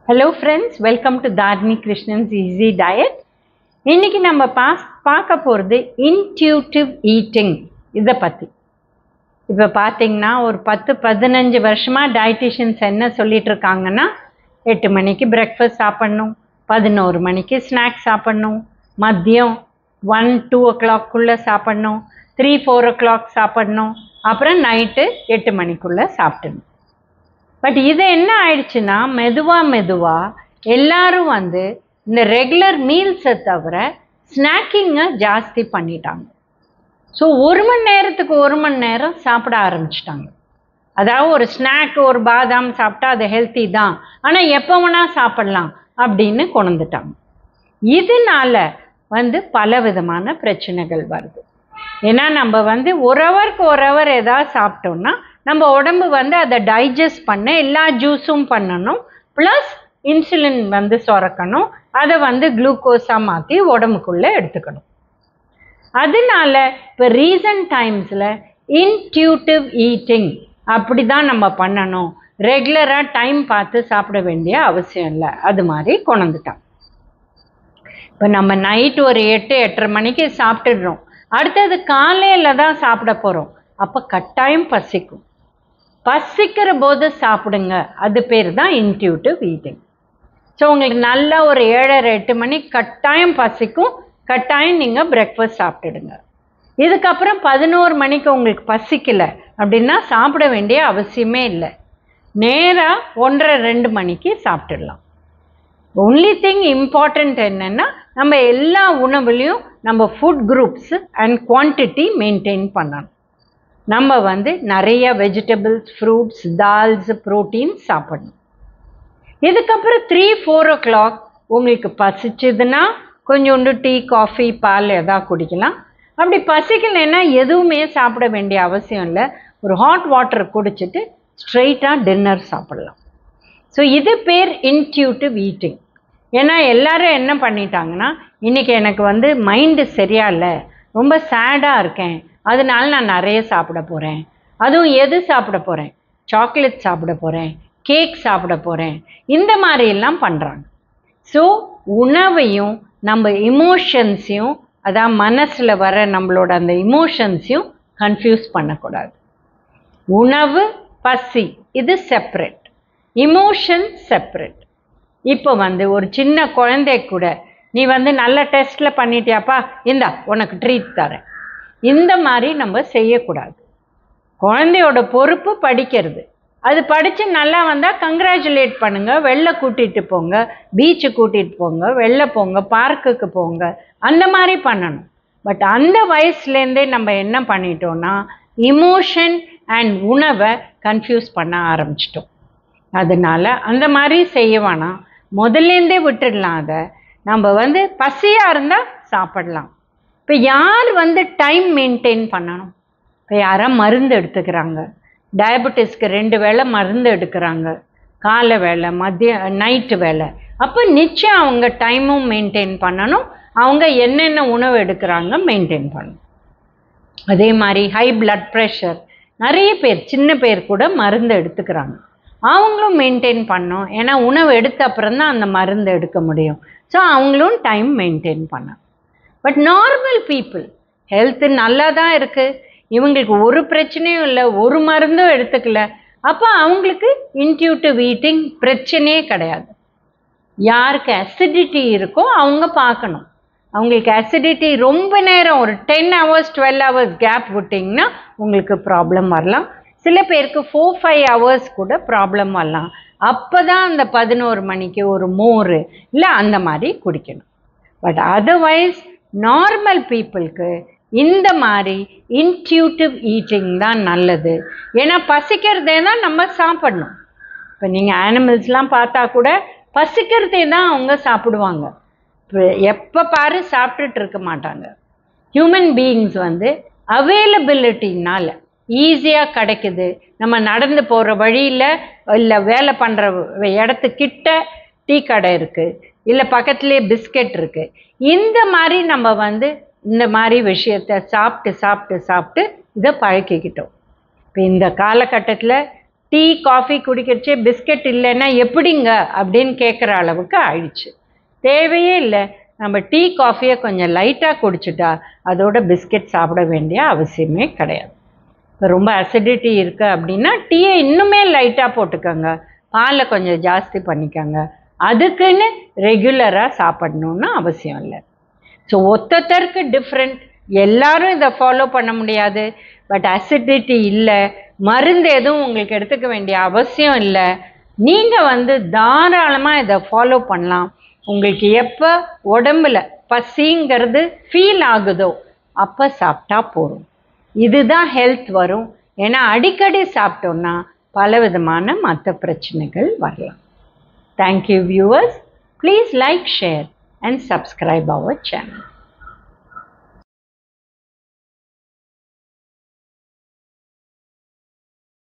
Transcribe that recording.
hello friends welcome to Dharani Krishnan's easy diet இன்னைக்கு நம்ம pass பார்க்க போகிறது இன்ட்யூட்டிவ் ஈட்டிங் இதை பற்றி இப்போ பார்த்தீங்கன்னா ஒரு பத்து பதினஞ்சு வருஷமாக டயட்டிஷியன்ஸ் என்ன சொல்லிட்டு இருக்காங்கன்னா எட்டு மணிக்கு பிரேக்ஃபாஸ்ட் சாப்பிட்ணும் பதினோரு மணிக்கு ஸ்நாக்ஸ் சாப்பிட்ணும் மதியம் ஒன் டூ ஓ கிளாக்குள்ளே சாப்பிட்ணும் த்ரீ ஃபோர் ஓ கிளாக் சாப்பிட்ணும் அப்புறம் நைட்டு எட்டு மணிக்குள்ளே சாப்பிடணும் பட் இது என்ன ஆயிடுச்சுன்னா மெதுவாக மெதுவாக எல்லாரும் வந்து இந்த ரெகுலர் மீல்ஸை தவிர ஸ்நாக்கிங்கை ஜாஸ்தி பண்ணிட்டாங்க ஸோ ஒரு மணி நேரத்துக்கு ஒரு மணி நேரம் சாப்பிட ஆரம்பிச்சிட்டாங்க அதாவது ஒரு ஸ்நாக் ஒரு பாதாம் சாப்பிட்டா அது ஹெல்த்தி தான் ஆனால் எப்போ வேணால் சாப்பிடலாம் அப்படின்னு கொண்டுட்டாங்க இதனால வந்து பல விதமான பிரச்சனைகள் வருது ஏன்னா நம்ம வந்து ஒரு ஹவருக்கு ஒரு ஹவர் ஏதாவது சாப்பிட்டோம்னா நம்ம உடம்பு வந்து அதை டைஜஸ்ட் பண்ண எல்லா ஜூஸும் பண்ணணும் ப்ளஸ் இன்சுலின் வந்து சுரக்கணும் அதை வந்து குளுக்கோஸாக மாற்றி உடம்புக்குள்ளே எடுத்துக்கணும் அதனால இப்போ ரீசன்ட் டைம்ஸில் இன்ட்யூட்டிவ் ஈட்டிங் அப்படி தான் நம்ம பண்ணணும் ரெகுலராக டைம் பார்த்து சாப்பிட வேண்டிய அவசியம் இல்லை அது மாதிரி கொண்டுட்டான் இப்போ நம்ம நைட் ஒரு எட்டு எட்டரை மணிக்கு சாப்பிட்டுடுறோம் அடுத்தது காலையில் தான் சாப்பிட போகிறோம் அப்போ கட்டாயம் பசிக்கும் பசிக்கிற போது சாப்பிடுங்க அது பேர் தான் இன்ட்யூட்டிவ் ஈட்டிங் ஸோ உங்களுக்கு நல்லா ஒரு ஏழரை எட்டு மணி கட்டாயம் பசிக்கும் கட்டாயம் நீங்கள் பிரேக்ஃபாஸ்ட் சாப்பிட்டுடுங்க இதுக்கப்புறம் பதினோரு மணிக்கு உங்களுக்கு பசிக்கலை அப்படின்னா சாப்பிட வேண்டிய அவசியமே இல்லை நேராக ஒன்றரை ரெண்டு மணிக்கு சாப்பிட்டுடலாம் ஒன்லி திங் இம்பார்ட்டண்ட் என்னென்னா நம்ம எல்லா உணவுலையும் நம்ம food groups and quantity maintain பண்ணணும் நம்ம வந்து நிறைய வெஜிடபிள்ஸ் ஃப்ரூட்ஸ் தால்ஸ் ப்ரோட்டீன் சாப்பிடணும் இதுக்கப்புறம் த்ரீ ஃபோர் ஓ கிளாக் உங்களுக்கு பசிச்சதுன்னா கொஞ்சோண்டு டீ காஃபி பால் எதாவது குடிக்கலாம் அப்படி பசிக்கலைன்னா எதுவுமே சாப்பிட வேண்டிய அவசியம் இல்லை ஒரு ஹாட் வாட்டர் குடிச்சிட்டு ஸ்ட்ரெயிட்டாக டின்னர் சாப்பிடலாம் ஸோ இது பேர் இன்ட்யூட்டிவ் ஈட்டிங் ஏன்னா எல்லாரும் என்ன பண்ணிட்டாங்கன்னா இன்றைக்கி எனக்கு வந்து மைண்டு சரியா இல்லை ரொம்ப சேடாக இருக்கேன் அதனால நான் நிறைய சாப்பிட போகிறேன் அதுவும் எது சாப்பிட போகிறேன் சாக்லேட் சாப்பிட போகிறேன் கேக் சாப்பிட போகிறேன் இந்த மாதிரியெல்லாம் பண்ணுறாங்க ஸோ உணவையும் நம்ம இமோஷன்ஸையும் அதான் மனசில் வர நம்மளோட அந்த இமோஷன்ஸையும் கன்ஃபியூஸ் பண்ணக்கூடாது உணவு பசி இது செப்பரேட் இமோஷன் செப்பரேட் இப்போ வந்து ஒரு சின்ன குழந்தை கூட நீ வந்து நல்ல டெஸ்ட்டில் பண்ணிட்டியாப்பா இந்தா உனக்கு ட்ரீட் தரேன் இந்த மாதிரி நம்ம செய்யக்கூடாது குழந்தையோட பொறுப்பு படிக்கிறது அது படித்து நல்லா வந்தால் கங்க்ராச்சுலேட் பண்ணுங்கள் வெளில கூட்டிகிட்டு போங்க பீச்சு கூட்டிகிட்டு போங்க வெளில போங்க பார்க்குக்கு போங்க அந்த மாதிரி பண்ணணும் பட் அந்த வயசுலேருந்தே நம்ம என்ன பண்ணிட்டோம்னா இமோஷன் அண்ட் உணவை கன்ஃபியூஸ் பண்ண ஆரம்பிச்சிட்டோம் அதனால் அந்த மாதிரி செய்ய வேணாம் முதல்லேருந்தே விட்டுடலாம் அதை நம்ம வந்து பசியாக இருந்தால் சாப்பிடலாம் இப்போ யார் வந்து டைம் மெயின்டைன் பண்ணணும் இப்போ யாரா மருந்து எடுத்துக்கிறாங்க டயபெட்டிஸ்க்கு ரெண்டு வேளை மருந்து எடுக்கிறாங்க காலை வேலை மதிய நைட்டு வேலை அப்போ நிச்சயம் அவங்க டைமும் மெயின்டைன் பண்ணணும் அவங்க என்னென்ன உணவு எடுக்கிறாங்க மெயின்டைன் பண்ணணும் அதே மாதிரி ஹை பிளட் ப்ரெஷர் நிறைய பேர் சின்ன பேர் கூட மருந்து எடுத்துக்கிறாங்க அவங்களும் மெயின்டைன் பண்ணோம் ஏன்னா உணவு எடுத்த அப்புறம் தான் அந்த மருந்து எடுக்க முடியும் ஸோ அவங்களும் டைம் மெயின்டைன் பண்ணணும் பட் நார்மல் பீப்புள் ஹெல்த்து நல்லா தான் இருக்குது இவங்களுக்கு ஒரு பிரச்சனையும் இல்லை ஒரு மருந்தும் எடுத்துக்கல அப்போ அவங்களுக்கு இன்ட்யூட்டிவ் ஈட்டிங் பிரச்சனையே கிடையாது யாருக்கு அசிடிட்டி இருக்கோ அவங்க பார்க்கணும் அவங்களுக்கு அசிடிட்டி ரொம்ப நேரம் ஒரு ten hours twelve hours gap விட்டிங்கன்னா உங்களுக்கு ப்ராப்ளம் வரலாம் சில பேருக்கு ஃபோர் ஃபைவ் ஹவர்ஸ் கூட ப்ராப்ளம் வரலாம் அப்போ தான் அந்த பதினோரு மணிக்கு ஒரு மோர் இல்லை அந்த மாதிரி குடிக்கணும் பட் அதர்வைஸ் நார்மல் பீப்புளுக்கு இந்த மாதிரி இன்ட்யூட்டிவ் ஈட்டிங் தான் நல்லது ஏன்னா பசிக்கிறதே தான் நம்ம சாப்பிடணும் இப்போ நீங்கள் ஆனிமல்ஸ்லாம் பார்த்தா கூட பசிக்கிறதே தான் அவங்க சாப்பிடுவாங்க இப்போ எப்போ பாரு சாப்பிட்டுட்டு இருக்க மாட்டாங்க ஹியூமன் பீயிங்ஸ் வந்து அவைலபிலிட்டினால ஈஸியாக கிடைக்குது நம்ம நடந்து போகிற வழியில் இல்லை வேலை பண்ணுற இடத்துக்கிட்ட டீ கடை இருக்குது இல்லை பக்கத்துலேயே பிஸ்கெட் இருக்குது இந்த மாதிரி நம்ம வந்து இந்த மாதிரி விஷயத்த சாப்பிட்டு சாப்பிட்டு சாப்பிட்டு இதை பழக்கிக்கிட்டோம் இப்போ இந்த காலகட்டத்தில் டீ காஃபி குடிக்கிறச்சே பிஸ்கட் இல்லைன்னா எப்படிங்க அப்படின்னு கேட்குற அளவுக்கு ஆயிடுச்சு தேவையே இல்லை நம்ம டீ காஃபியை கொஞ்சம் லைட்டாக குடிச்சிட்டா அதோட பிஸ்கட் சாப்பிட வேண்டிய அவசியமே கிடையாது இப்போ ரொம்ப அசிடிட்டி இருக்குது அப்படின்னா டீயை இன்னுமே லைட்டாக போட்டுக்கோங்க பாலை கொஞ்சம் ஜாஸ்தி பண்ணிக்கோங்க அதுக்குன்னு ரெகுலராக சாப்பிடணுன்னு அவசியம் இல்லை ஸோ ஒத்தொத்தருக்கு டிஃப்ரெண்ட் எல்லாரும் இதை ஃபாலோ பண்ண முடியாது பட் அசிடிட்டி இல்லை மருந்து எதுவும் உங்களுக்கு எடுத்துக்க வேண்டிய அவசியம் இல்லை நீங்கள் வந்து தாராளமாக இதை ஃபாலோ பண்ணலாம் உங்களுக்கு எப்போ உடம்புல பசிங்கிறது ஃபீல் ஆகுதோ அப்போ சாப்பிட்டா போதும் இதுதான் ஹெல்த் வரும் ஏன்னா அடிக்கடி சாப்பிட்டோன்னா பல விதமான மற்ற பிரச்சனைகள் வரலாம் thank you viewers please like share and subscribe our channel